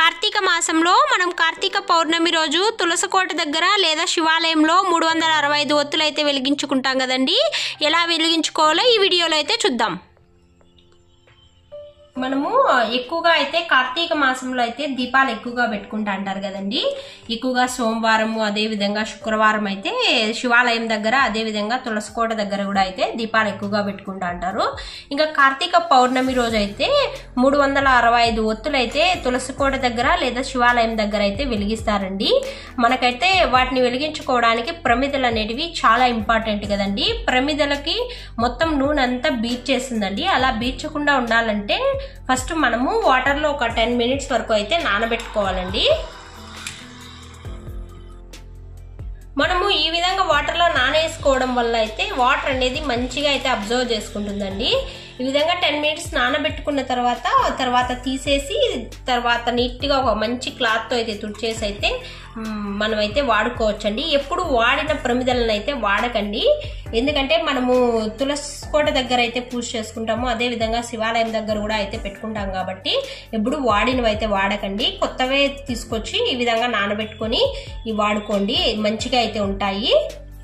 కార్తీక మాసంలో మనం కార్తీక పౌర్ణమి రోజు తులసికోట దగ్గర లేదా శివాలయంలో మూడు వందల అరవై ఐదు ఒత్తులు అయితే వెలిగించుకుంటాం కదండి ఎలా వెలిగించుకోవాలో ఈ వీడియోలో అయితే చూద్దాం మనము ఎక్కువగా అయితే కార్తీక మాసంలో అయితే దీపాలు ఎక్కువగా పెట్టుకుంటా అంటారు కదండి ఎక్కువగా సోమవారము అదే విధంగా శుక్రవారం అయితే శివాలయం దగ్గర అదే విధంగా తులసికోట దగ్గర కూడా అయితే దీపాలు ఎక్కువగా పెట్టుకుంటా అంటారు ఇంకా కార్తీక పౌర్ణమి రోజు అయితే మూడు వందల అరవై ఐదు ఒత్తులు అయితే తులసికోట దగ్గర లేదా శివాలయం దగ్గర అయితే వెలిగిస్తారండి మనకైతే వాటిని వెలిగించుకోవడానికి ప్రమిదలు అనేటివి చాలా ఇంపార్టెంట్ కదండి ప్రమిదలకి మొత్తం నూనె అంతా బీచ్ చేస్తుందండి అలా బీచకుండా ఉండాలంటే ఫస్ట్ మనము వాటర్లో ఒక టెన్ మినిట్స్ వరకు అయితే నానబెట్టుకోవాలండి మనము ఈ విధంగా వాటర్లో నానేసుకోవడం వల్ల అయితే వాటర్ అనేది మంచిగా అయితే అబ్జర్వ్ చేసుకుంటుందండి ఈ విధంగా టెన్ మినిట్స్ నానబెట్టుకున్న తర్వాత తర్వాత తీసేసి తర్వాత నీట్గా ఒక మంచి క్లాత్తో అయితే తుడిచేసి అయితే మనమైతే వాడుకోవచ్చండి ఎప్పుడు వాడిన ప్రమిదలను అయితే వాడకండి ఎందుకంటే మనము తులసికోట దగ్గర అయితే పూజ చేసుకుంటాము అదే విధంగా శివాలయం దగ్గర కూడా అయితే పెట్టుకుంటాం కాబట్టి ఎప్పుడు వాడినవి అయితే వాడకండి కొత్తవే తీసుకొచ్చి ఈ విధంగా నానబెట్టుకొని ఇవి వాడుకోండి మంచిగా అయితే ఉంటాయి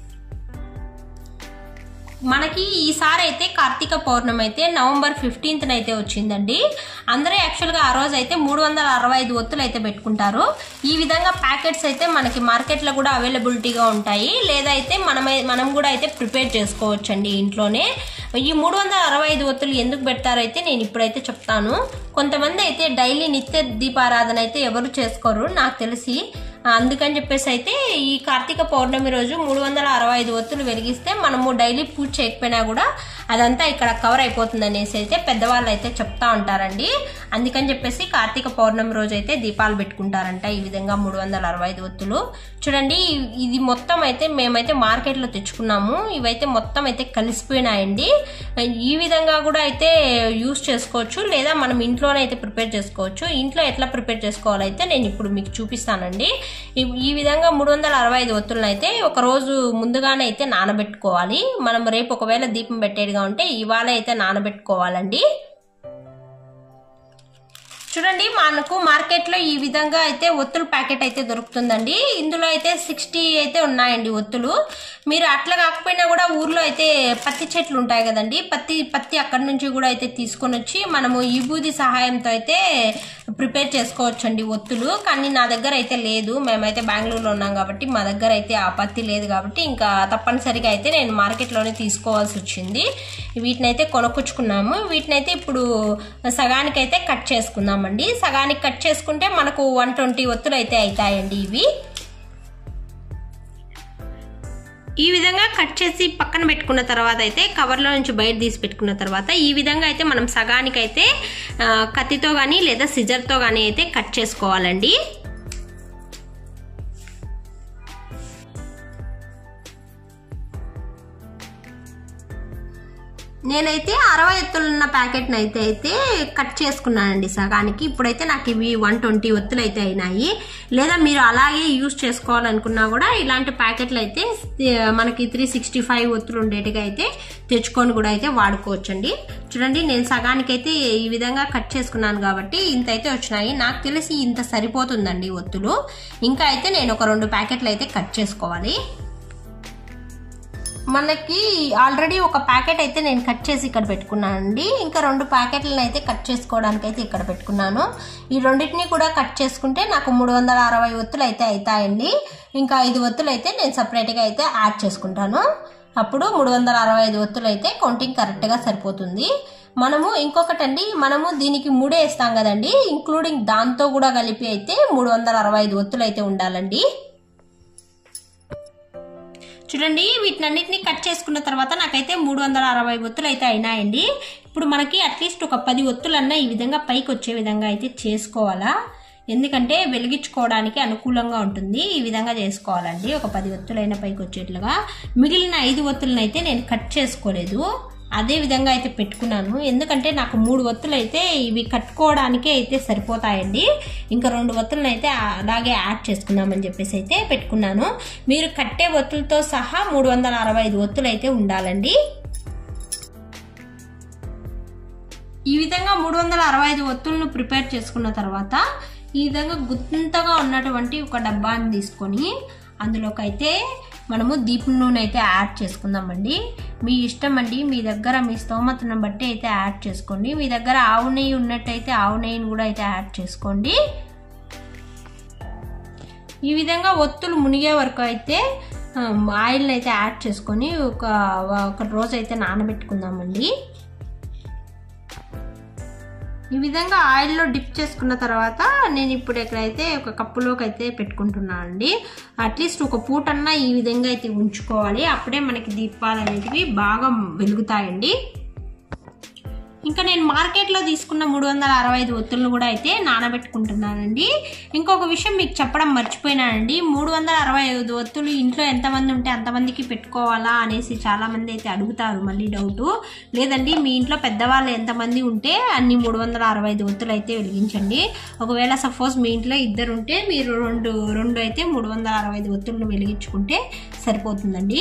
మనకి ఈసారి అయితే కార్తీక పౌర్ణమి అయితే నవంబర్ ఫిఫ్టీన్త్ అయితే వచ్చిందండి అందరూ యాక్చువల్గా ఆ రోజు అయితే మూడు వందల అరవై ఐదు ఒత్తులు అయితే పెట్టుకుంటారు ఈ విధంగా ప్యాకెట్స్ అయితే మనకి మార్కెట్లో కూడా అవైలబిలిటీగా ఉంటాయి లేదా అయితే మనమే మనం కూడా అయితే ప్రిపేర్ చేసుకోవచ్చు అండి ఇంట్లోనే ఈ మూడు వందల అరవై ఐదు ఒత్తులు ఎందుకు పెడతారైతే నేను ఇప్పుడైతే చెప్తాను కొంతమంది అయితే డైలీ నిత్య దీపారాధన అయితే ఎవరు చేసుకోరు నాకు తెలిసి అందుకని చెప్పేసి అయితే ఈ కార్తీక పౌర్ణమి రోజు మూడు వందల అరవై ఐదు ఒత్తులు వెలిగిస్తే మనము డైలీ పూజ చేయకపోయినా కూడా అదంతా ఇక్కడ కవర్ అయిపోతుంది అనేసి అయితే పెద్దవాళ్ళు అయితే చెప్తా ఉంటారండి అందుకని చెప్పేసి కార్తీక పౌర్ణమి రోజు అయితే దీపాలు పెట్టుకుంటారంట ఈ విధంగా మూడు వందల అరవై ఐదు ఒత్తులు చూడండి ఇది మొత్తం అయితే మేమైతే మార్కెట్లో తెచ్చుకున్నాము ఇవైతే మొత్తం అయితే కలిసిపోయినాయండి ఈ విధంగా కూడా అయితే యూస్ చేసుకోవచ్చు లేదా మనం ఇంట్లోనే అయితే ప్రిపేర్ చేసుకోవచ్చు ఇంట్లో ఎట్లా ప్రిపేర్ చేసుకోవాలైతే నేను ఇప్పుడు మీకు చూపిస్తానండి ఈ విధంగా మూడు వందల అరవై ఐదు ఒత్తులను అయితే ఒక రోజు ముందుగానే అయితే నానబెట్టుకోవాలి మనం రేపు ఒకవేళ దీపం పెట్టేదిగా ఉంటే ఇవాళ అయితే నానబెట్టుకోవాలండి చూడండి మనకు మార్కెట్లో ఈ విధంగా అయితే ఒత్తుల ప్యాకెట్ అయితే దొరుకుతుందండి ఇందులో అయితే సిక్స్టీ అయితే ఉన్నాయండి ఒత్తులు మీరు అట్లా కాకపోయినా కూడా ఊర్లో అయితే పత్తి చెట్లు ఉంటాయి కదండి పత్తి పత్తి అక్కడి నుంచి కూడా అయితే తీసుకొని వచ్చి మనము ఈ బూది సహాయంతో అయితే ప్రిపేర్ చేసుకోవచ్చండి ఒత్తులు కానీ నా దగ్గర అయితే లేదు మేమైతే బెంగళూరులో ఉన్నాం కాబట్టి మా దగ్గర అయితే ఆ పత్తి లేదు కాబట్టి ఇంకా తప్పనిసరిగా అయితే నేను మార్కెట్లోనే తీసుకోవాల్సి వచ్చింది వీటిని అయితే కొనుక్కొచ్చుకున్నాము వీటిని అయితే ఇప్పుడు సగానికి అయితే కట్ చేసుకుందాం అండి సగానికి కట్ చేసుకుంటే మనకు వన్ ట్వంటీ ఒత్తులు అయితే అవుతాయండి ఇవి ఈ విధంగా కట్ చేసి పక్కన పెట్టుకున్న తర్వాత అయితే కవర్లో నుంచి బయట తీసి పెట్టుకున్న తర్వాత ఈ విధంగా అయితే మనం సగానికి అయితే కత్తితో కానీ లేదా సిజర్తో కానీ అయితే కట్ చేసుకోవాలండి నేనైతే అరవై ఎత్తులున్న ప్యాకెట్ని అయితే అయితే కట్ చేసుకున్నానండి సగానికి ఇప్పుడైతే నాకు ఇవి వన్ ట్వంటీ ఒత్తులు అయితే అయినాయి లేదా మీరు అలాగే యూజ్ చేసుకోవాలనుకున్నా కూడా ఇలాంటి ప్యాకెట్లు అయితే మనకి త్రీ సిక్స్టీ ఫైవ్ ఒత్తులు ఉండేటిగా అయితే తెచ్చుకొని కూడా అయితే వాడుకోవచ్చండి చూడండి నేను సగానికి అయితే ఈ విధంగా కట్ చేసుకున్నాను కాబట్టి ఇంత అయితే వచ్చినాయి నాకు తెలిసి ఇంత సరిపోతుందండి ఒత్తులు ఇంకా అయితే నేను ఒక రెండు ప్యాకెట్లు అయితే కట్ చేసుకోవాలి మనకి ఆల్రెడీ ఒక ప్యాకెట్ అయితే నేను కట్ చేసి ఇక్కడ పెట్టుకున్నానండి ఇంకా రెండు ప్యాకెట్లను అయితే కట్ చేసుకోవడానికి అయితే ఇక్కడ పెట్టుకున్నాను ఈ రెండింటిని కూడా కట్ చేసుకుంటే నాకు మూడు వందల అరవై ఒత్తులు అయితే అవుతాయండి ఇంకా ఐదు ఒత్తులు అయితే నేను సపరేట్గా అయితే యాడ్ చేసుకుంటాను అప్పుడు మూడు వందల అరవై ఐదు ఒత్తులు అయితే కౌంటింగ్ కరెక్ట్గా సరిపోతుంది మనము ఇంకొకటండి మనము దీనికి మూడే వేస్తాం కదండి ఇంక్లూడింగ్ దాంతో కూడా కలిపి అయితే మూడు వందల అరవై ఐదు ఒత్తులు అయితే ఉండాలండి చూడండి వీటినన్నిటిని కట్ చేసుకున్న తర్వాత నాకైతే మూడు వందల అరవై ఒత్తులు అయితే అయినాయండి ఇప్పుడు మనకి అట్లీస్ట్ ఒక పది ఒత్తులన్నా ఈ విధంగా పైకి వచ్చే విధంగా అయితే చేసుకోవాలా ఎందుకంటే వెలిగించుకోవడానికి అనుకూలంగా ఉంటుంది ఈ విధంగా చేసుకోవాలండి ఒక పది ఒత్తులైన పైకి వచ్చేట్లుగా మిగిలిన ఐదు ఒత్తులను అయితే నేను కట్ చేసుకోలేదు అదే విధంగా అయితే పెట్టుకున్నాను ఎందుకంటే నాకు మూడు ఒత్తులు అయితే ఇవి కట్టుకోవడానికే అయితే సరిపోతాయండి ఇంకా రెండు ఒత్తులను అయితే అలాగే యాడ్ చేసుకుందామని చెప్పేసి అయితే పెట్టుకున్నాను మీరు కట్టే ఒత్తులతో సహా మూడు వందల అరవై ఐదు ఒత్తులు అయితే ఉండాలండి ఈ విధంగా మూడు వందల అరవై ఐదు ఒత్తులను ప్రిపేర్ చేసుకున్న తర్వాత ఈ విధంగా గుంతగా ఉన్నటువంటి ఒక డబ్బాని తీసుకొని అందులోకి అయితే మనము దీపం నూనె అయితే యాడ్ చేసుకుందామండి మీ ఇష్టం అండి మీ దగ్గర మీ స్తోమతను బట్టి అయితే యాడ్ చేసుకోండి మీ దగ్గర ఆవు నెయ్యి ఉన్నట్టయితే ఆవు నెయ్యిని కూడా అయితే యాడ్ చేసుకోండి ఈ విధంగా ఒత్తులు మునిగే వరకు అయితే ఆయిల్ని అయితే యాడ్ చేసుకొని ఒక ఒక రోజు అయితే నానబెట్టుకుందామండి ఈ విధంగా ఆయిల్లో డిప్ చేసుకున్న తర్వాత నేను ఇప్పుడు ఎక్కడైతే ఒక కప్పులోకి అయితే పెట్టుకుంటున్నాను అండి అట్లీస్ట్ ఒక పూటన్నా ఈ విధంగా అయితే ఉంచుకోవాలి అప్పుడే మనకి దీపాలు అనేటివి బాగా వెలుగుతాయండి ఇంకా నేను మార్కెట్లో తీసుకున్న మూడు వందల అరవై ఐదు ఒత్తులను కూడా అయితే నానబెట్టుకుంటున్నానండి ఇంకొక విషయం మీకు చెప్పడం మర్చిపోయినానండి మూడు వందల అరవై ఐదు ఒత్తులు ఇంట్లో ఎంతమంది ఉంటే అంతమందికి పెట్టుకోవాలా అనేసి చాలామంది అయితే అడుగుతారు మళ్ళీ డౌట్ లేదండి మీ ఇంట్లో పెద్దవాళ్ళు ఎంతమంది ఉంటే అన్ని మూడు వందల అరవై ఐదు ఒత్తులు అయితే వెలిగించండి ఒకవేళ సపోజ్ మీ ఇంట్లో ఇద్దరు ఉంటే మీరు రెండు రెండు అయితే మూడు వందల అరవై ఐదు ఒత్తులను వెలిగించుకుంటే సరిపోతుందండి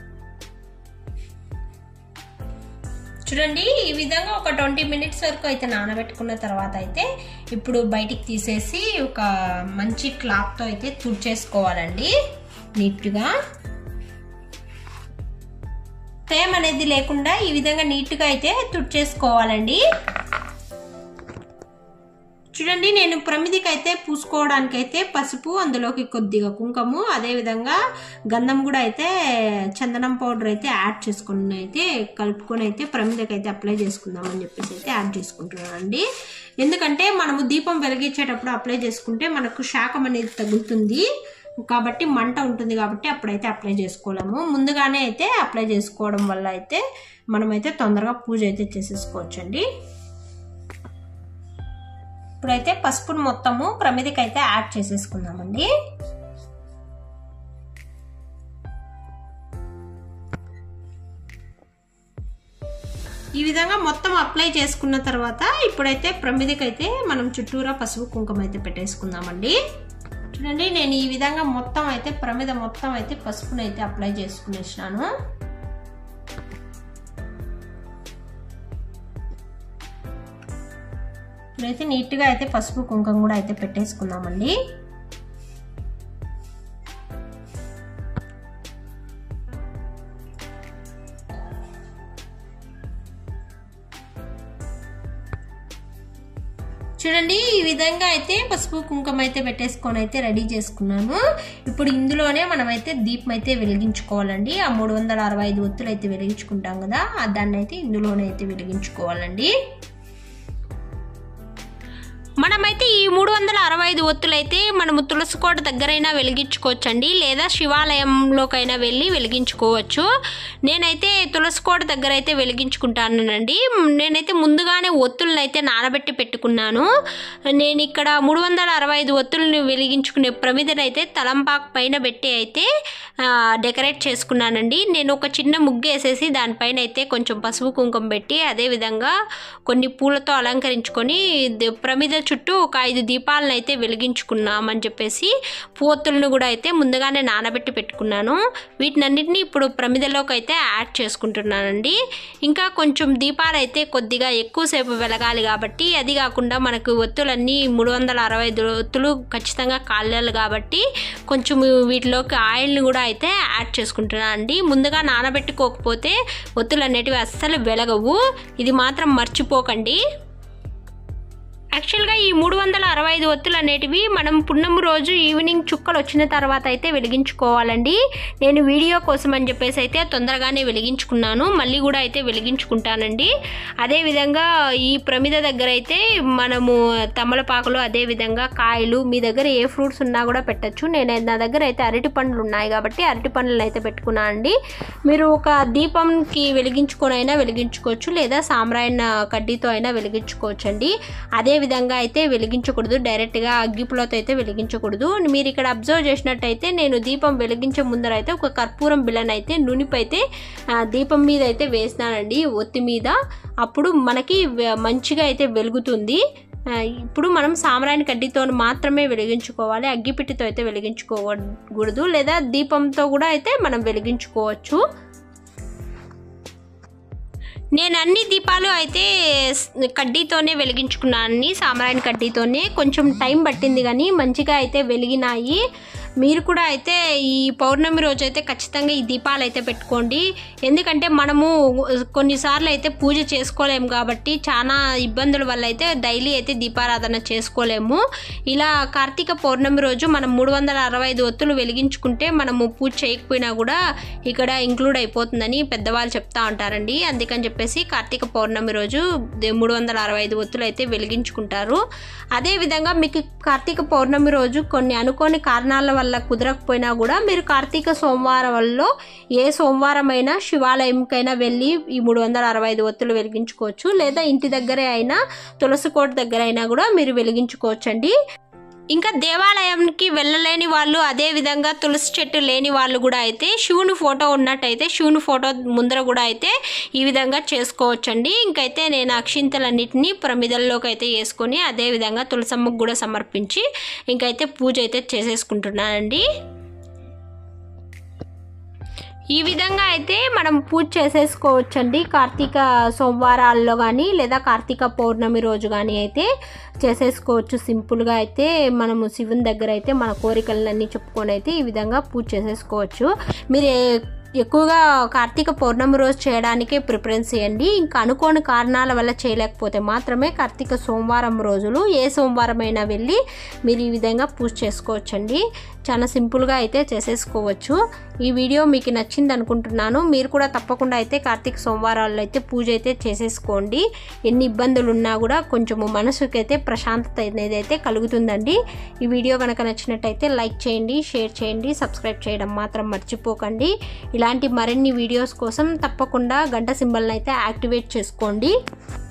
చూడండి ఈ విధంగా ఒక ట్వంటీ మినిట్స్ వరకు అయితే నానబెట్టుకున్న తర్వాత అయితే ఇప్పుడు బయటికి తీసేసి ఒక మంచి క్లాత్తో అయితే తుడిచేసుకోవాలండి నీట్గా తేమ అనేది లేకుండా ఈ విధంగా నీట్గా అయితే తుడిచేసుకోవాలండి చూడండి నేను ప్రమిదికి అయితే పూసుకోవడానికి అయితే పసుపు అందులోకి కొద్దిగా కుంకుము అదేవిధంగా గంధం కూడా అయితే చందనం పౌడర్ అయితే యాడ్ చేసుకుని అయితే కలుపుకొని అయితే ప్రమిదకి అయితే అప్లై చేసుకుందామని చెప్పేసి అయితే యాడ్ చేసుకుంటున్నాను అండి ఎందుకంటే మనము దీపం వెలిగించేటప్పుడు అప్లై చేసుకుంటే మనకు శాఖం అనేది తగులుతుంది కాబట్టి మంట ఉంటుంది కాబట్టి అప్పుడైతే అప్లై చేసుకోలేము ముందుగానే అయితే అప్లై చేసుకోవడం వల్ల అయితే మనమైతే తొందరగా పూజ అయితే చేసేసుకోవచ్చండి ఇప్పుడైతే పసుపును మొత్తము ప్రమిదికి అయితే యాడ్ చేసేసుకుందామండి ఈ విధంగా మొత్తం అప్లై చేసుకున్న తర్వాత ఇప్పుడైతే ప్రమిదికి అయితే మనం చుట్టూరా పసుపు కుంకుమ అయితే పెట్టేసుకుందామండి చూడండి నేను ఈ విధంగా మొత్తం అయితే ప్రమిద మొత్తం అయితే పసుపును అయితే అప్లై చేసుకునేసినాను ఇప్పుడైతే నీట్గా అయితే పసుపు కుంకుమ కూడా అయితే పెట్టేసుకుందామండి చూడండి ఈ విధంగా అయితే పసుపు కుంకుమ అయితే పెట్టేసుకొని అయితే రెడీ చేసుకున్నాను ఇప్పుడు ఇందులోనే మనమైతే దీపం అయితే వెలిగించుకోవాలండి ఆ మూడు వందల అరవై ఐదు ఒత్తులు అయితే వెలిగించుకుంటాం కదా దాన్ని అయితే ఇందులోనే అయితే వెలిగించుకోవాలండి మనమైతే ఈ మూడు వందల అరవై ఐదు ఒత్తులైతే మనము తులసికోట దగ్గరైనా వెలిగించుకోవచ్చండి లేదా శివాలయంలోకైనా వెళ్ళి వెలిగించుకోవచ్చు నేనైతే తులసికోట దగ్గర అయితే వెలిగించుకుంటానండి నేనైతే ముందుగానే ఒత్తులను అయితే నానబెట్టి పెట్టుకున్నాను నేను ఇక్కడ మూడు వందల అరవై ఐదు ఒత్తులను వెలిగించుకునే ప్రమిదనైతే తలంపాకు పైన పెట్టి అయితే డెకరేట్ చేసుకున్నానండి నేను ఒక చిన్న ముగ్గు వేసేసి దానిపైన అయితే కొంచెం పసుపు కుంకుమ పెట్టి అదేవిధంగా కొన్ని పూలతో అలంకరించుకొని ప్రమిద చుట్టూ ఒక ఐదు దీపాలను అయితే వెలిగించుకున్నామని చెప్పేసి పోతులను కూడా అయితే ముందుగానే నానబెట్టి పెట్టుకున్నాను వీటినన్నింటినీ ఇప్పుడు ప్రమిదలోకి అయితే యాడ్ చేసుకుంటున్నానండి ఇంకా కొంచెం దీపాలు అయితే కొద్దిగా ఎక్కువసేపు వెలగాలి కాబట్టి అది కాకుండా మనకు ఒత్తులన్నీ మూడు వందల అరవై ఒత్తులు ఖచ్చితంగా కాలాలి కాబట్టి కొంచెం వీటిలోకి ఆయిల్ని కూడా అయితే యాడ్ చేసుకుంటున్నాను అండి ముందుగా నానబెట్టుకోకపోతే ఒత్తులు అనేటివి అస్సలు వెలగవు ఇది మాత్రం మర్చిపోకండి యాక్చువల్గా ఈ మూడు వందల అరవై ఐదు ఒత్తులు అనేటివి మనం పున్నము రోజు ఈవినింగ్ చుక్కలు వచ్చిన తర్వాత అయితే వెలిగించుకోవాలండి నేను వీడియో కోసం అని చెప్పేసి అయితే తొందరగానే వెలిగించుకున్నాను మళ్ళీ కూడా అయితే వెలిగించుకుంటానండి అదేవిధంగా ఈ ప్రమిద దగ్గర అయితే మనము తమలపాకులు అదేవిధంగా కాయలు మీ దగ్గర ఏ ఫ్రూట్స్ ఉన్నా కూడా పెట్టచ్చు నేను నా దగ్గర అయితే అరటి పండ్లు ఉన్నాయి కాబట్టి అరటి పండ్లను అయితే పెట్టుకున్నానండి మీరు ఒక దీపంకి వెలిగించుకొని అయినా వెలిగించుకోవచ్చు లేదా సాంబ్రాయణ కడ్డీతో అయినా వెలిగించుకోవచ్చు అండి అదే విధంగా అయితే వెలిగించకూడదు డైరెక్ట్గా అగ్గిపులతో అయితే వెలిగించకూడదు మీరు ఇక్కడ అబ్జర్వ్ చేసినట్టయితే నేను దీపం వెలిగించే ముందర అయితే ఒక కర్పూరం బిళ్ళను అయితే నునిపైతే దీపం మీద అయితే వేసినానండి ఒత్తి మీద అప్పుడు మనకి మంచిగా అయితే వెలుగుతుంది ఇప్పుడు మనం సాంబ్రాణి కడ్డీతో మాత్రమే వెలిగించుకోవాలి అగ్గిపెట్టితో అయితే వెలిగించుకోకూడదు లేదా దీపంతో కూడా అయితే మనం వెలిగించుకోవచ్చు నేను అన్ని దీపాలు అయితే స్- కడ్డీతోనే వెలిగించుకున్నాను సాంబ్రాణి కడ్డీతోనే కొంచెం టైం పట్టింది కానీ మంచిగా అయితే వెలిగినాయి మీరు కూడా అయితే ఈ పౌర్ణమి రోజు అయితే ఖచ్చితంగా ఈ దీపాలు అయితే పెట్టుకోండి ఎందుకంటే మనము కొన్నిసార్లు అయితే పూజ చేసుకోలేము కాబట్టి చాలా ఇబ్బందుల వల్ల అయితే డైలీ అయితే దీపారాధన చేసుకోలేము ఇలా కార్తీక పౌర్ణమి రోజు మనం మూడు వందల అరవై ఐదు ఒత్తులు వెలిగించుకుంటే మనము పూజ చేయకపోయినా కూడా ఇక్కడ ఇంక్లూడ్ అయిపోతుందని పెద్దవాళ్ళు చెప్తా ఉంటారండి అందుకని చెప్పేసి కార్తీక పౌర్ణమి రోజు మూడు వందల అరవై ఐదు ఒత్తులు అయితే వెలిగించుకుంటారు అదేవిధంగా మీకు కార్తీక పౌర్ణమి రోజు కొన్ని అనుకోని కారణాల వల్ల కుదరకపోయినా కూడా మీరు కార్తీక సోమవారంలో ఏ సోమవారం అయినా శివాలయంకైనా వెళ్ళి ఈ మూడు వందల అరవై ఐదు ఒత్తులు వెలిగించుకోవచ్చు లేదా ఇంటి దగ్గరే అయినా తులసి కోట దగ్గర అయినా కూడా మీరు వెలిగించుకోవచ్చండి ఇంకా దేవాలయానికి వెళ్ళలేని వాళ్ళు అదే విధంగా తులసి చెట్టు లేని వాళ్ళు కూడా అయితే శివుని ఫోటో ఉన్నట్టయితే శివుని ఫోటో ముందర కూడా అయితే ఈ విధంగా చేసుకోవచ్చండి ఇంకైతే నేను అక్షింతలన్నిటిని ప్రమిదల్లోకి అయితే వేసుకొని అదే విధంగా తులసమ్మకు కూడా సమర్పించి ఇంకైతే పూజ అయితే చేసేసుకుంటున్నానండి ఈ విధంగా అయితే మనం పూజ చేసేసుకోవచ్చండి కార్తీక సోమవారాల్లో కానీ లేదా కార్తీక పౌర్ణమి రోజు కానీ అయితే చేసేసుకోవచ్చు సింపుల్గా అయితే మనము శివుని దగ్గర అయితే మన కోరికలన్నీ చెప్పుకొని అయితే ఈ విధంగా పూజ చేసేసుకోవచ్చు మీరు ఏ- ఎక్కువగా కార్తీక పౌర్ణమి రోజు చేయడానికే ప్రిఫరెన్స్ చేయండి ఇంకా అనుకోని కారణాల వల్ల చేయలేకపోతే మాత్రమే కార్తీక సోమవారం రోజులు ఏ సోమవారం అయినా వెళ్ళి మీరు ఈ విధంగా పూజ చేసుకోవచ్చండి చాలా సింపుల్గా అయితే చేసేసుకోవచ్చు ఈ వీడియో మీకు నచ్చింది అనుకుంటున్నాను మీరు కూడా తప్పకుండా అయితే కార్తీక సోమవారాల్లో అయితే పూజ అయితే చేసేసుకోండి ఎన్ని ఇబ్బందులు ఉన్నా కూడా కొంచెము మనసుకైతే ప్రశాంతత అనేది అయితే కలుగుతుందండి ఈ వీడియో కనుక నచ్చినట్టయితే లైక్ చేయండి షేర్ చేయండి సబ్స్క్రైబ్ చేయడం మాత్రం మర్చిపోకండి ఇలాంటి మరిన్ని వీడియోస్ కోసం తప్పకుండా గంట సింబల్ని అయితే యాక్టివేట్ చేసుకోండి